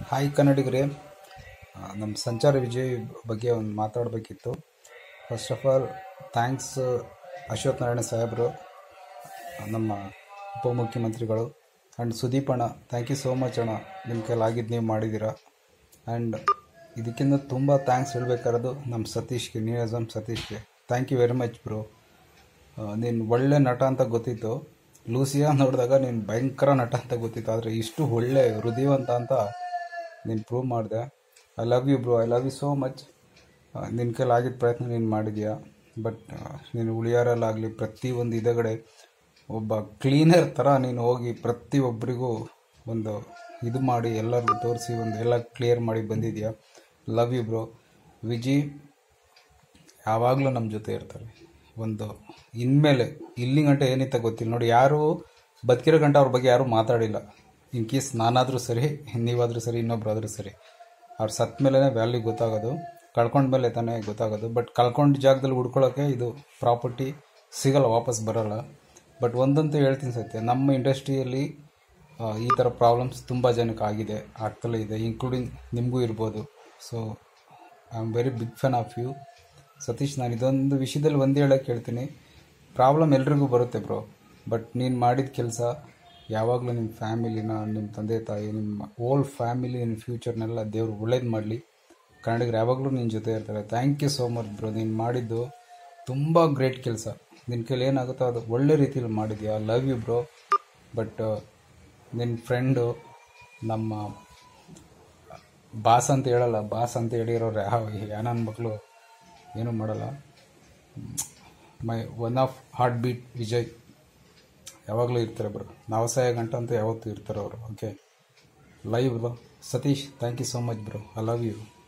hi ಕನ್ನಡಿಗರೇ ನಮ್ಮ ಸಂಚಾರ ವಿಜಯ್ ಬಗ್ಗೆ ಒಂದು ಮಾತಾಡಬೇಕಿತ್ತು first of all thanks Ashwath Narayan ಸಾಹೇಬರು ನಮ್ಮ ಉಪಮುಖ್ಯಮಂತ್ರಿಗಳು ಆ್ಯಂಡ್ ಸುದೀಪ್ ಅಣ್ಣ ಥ್ಯಾಂಕ್ ಯು ಸೋ ಮಚ್ ಅಣ್ಣ ನಿಮ್ಮ ಕೈಲಾಗಿದ್ದು ನೀವು ಮಾಡಿದ್ದೀರಾ ಆ್ಯಂಡ್ ಇದಕ್ಕಿಂತ ತುಂಬ ಥ್ಯಾಂಕ್ಸ್ ಹೇಳಬೇಕಾರೋದು ನಮ್ಮ ಸತೀಶ್ಗೆ ನ್ಯೂಯಾಸಮ್ ಸತೀಶ್ಗೆ thank you very much bro ನೀನು ಒಳ್ಳೆ ನಟ ಅಂತ ಗೊತ್ತಿತ್ತು ಲೂಸಿಯಾ ನೋಡಿದಾಗ ನೀನು ಭಯಂಕರ ನಟ ಅಂತ ಗೊತ್ತಿತ್ತು ಆದರೆ ಇಷ್ಟು ಒಳ್ಳೆ ಹೃದಯವಂತ ಅಂತ ನೀನು ಪ್ರೂವ್ ಮಾಡಿದೆ I love you bro I love you so much ನಿನ್ನ ಕೈಲಾಗಿದ್ದ ಪ್ರಯತ್ನ ನೀನು ಮಾಡಿದ್ಯಾ ಬಟ್ ನೀನು ಉಳಿಯಾರಲ್ಲಾಗಲಿ ಪ್ರತಿಯೊಂದು ಇದಗಡೆ ಒಬ್ಬ ಕ್ಲೀನರ್ ಥರ ನೀನು ಹೋಗಿ ಪ್ರತಿಯೊಬ್ಬರಿಗೂ ಒಂದು ಇದು ಮಾಡಿ ಎಲ್ಲರಿಗೂ ತೋರಿಸಿ ಒಂದು ಎಲ್ಲ ಕ್ಲಿಯರ್ ಮಾಡಿ ಬಂದಿದ್ಯಾ ಲವ್ ಯು ಬ್ರೋ ವಿಜಿ ಯಾವಾಗಲೂ ನಮ್ಮ ಜೊತೆ ಇರ್ತಾರೆ ಒಂದು ಇನ್ಮೇಲೆ ಇಲ್ಲಿ ಗಂಟೆ ಏನಿತ್ತ ಗೊತ್ತಿಲ್ಲ ನೋಡಿ ಯಾರು ಬದುಕಿರೋ ಗಂಟೆ ಅವ್ರ ಬಗ್ಗೆ ಯಾರೂ ಮಾತಾಡಿಲ್ಲ ಇನ್ ಕೇಸ್ ನಾನಾದರೂ ಸರಿ ನೀವಾದರೂ ಸರಿ ಇನ್ನೊಬ್ರಾದರೂ ಸರಿ ಅವ್ರು ಸತ್ತ ಮೇಲೆ ವ್ಯಾಲ್ಯೂ ಗೊತ್ತಾಗೋದು ಕಳ್ಕೊಂಡ್ಮೇಲೆ ತಾನೇ ಗೊತ್ತಾಗೋದು ಬಟ್ ಕಳ್ಕೊಂಡ ಜಾಗದಲ್ಲಿ ಹುಡ್ಕೊಳ್ಳೋಕೆ ಇದು ಪ್ರಾಪರ್ಟಿ ಸಿಗಲ್ಲ ವಾಪಸ್ ಬರೋಲ್ಲ ಬಟ್ ಒಂದಂತೂ ಹೇಳ್ತೀನಿ ಸತ್ಯ ನಮ್ಮ ಇಂಡಸ್ಟ್ರಿಯಲ್ಲಿ ಈ ಥರ ಪ್ರಾಬ್ಲಮ್ಸ್ ತುಂಬ ಜನಕ್ಕೆ ಆಗಿದೆ ಆಗ್ತಲೇ ಇದೆ ಇನ್ಕ್ಲೂಡಿಂಗ್ ನಿಮಗೂ ಇರ್ಬೋದು so I am very big fan of you Satish ನಾನು ಇದೊಂದು ವಿಷಯದಲ್ಲಿ ಒಂದು ಹೇಳಕ್ಕೆ ಹೇಳ್ತೀನಿ ಪ್ರಾಬ್ಲಮ್ ಎಲ್ರಿಗೂ ಬರುತ್ತೆ ಬ್ರೋ ಬಟ್ ನೀನು ಮಾಡಿದ ಕೆಲಸ ಯಾವಾಗಲೂ ನಿಮ್ಮ ಫ್ಯಾಮಿಲಿನ ನಿಮ್ಮ ತಂದೆ ತಾಯಿ ನಿಮ್ಮ ಓಲ್ಡ್ ಫ್ಯಾಮಿಲಿ ನಿಮ್ಮ ಫ್ಯೂಚರ್ನೆಲ್ಲ ದೇವ್ರು ಒಳ್ಳೇದು ಮಾಡಲಿ ಕನ್ನಡಿಗರು ಯಾವಾಗಲೂ ನಿನ್ನ ಜೊತೆ ಇರ್ತಾರೆ thank you so much bro ನೀನು ಮಾಡಿದ್ದು ತುಂಬ ಗ್ರೇಟ್ ಕೆಲಸ ನಿನ್ನ ಕೈಲಿ ಏನಾಗುತ್ತೋ ಅದು ಒಳ್ಳೆ ರೀತಿಯಲ್ಲಿ ಮಾಡಿದ್ಯಾ ಲವ್ ಯು ಬ್ರೋ ಬಟ್ ನಿನ್ನ ಫ್ರೆಂಡು ನಮ್ಮ ಬಾಸ್ ಅಂತ ಹೇಳಲ್ಲ ಬಾಸ್ ಅಂತ ಹೇಳಿರೋರು ಯಾವ ಯಾನನ್ ಮಕ್ಕಳು ಏನೂ ಮಾಡಲ್ಲ my one of heart beat Vijay ಯಾವಾಗಲೂ ಇರ್ತಾರೆ ಬ್ರೋ ನಾವು ಸಾಯ ಗಂಟ ಅಂತ ಯಾವತ್ತೂ ಇರ್ತಾರೆ ಅವರು okay live bro Satish thank you so much bro I love you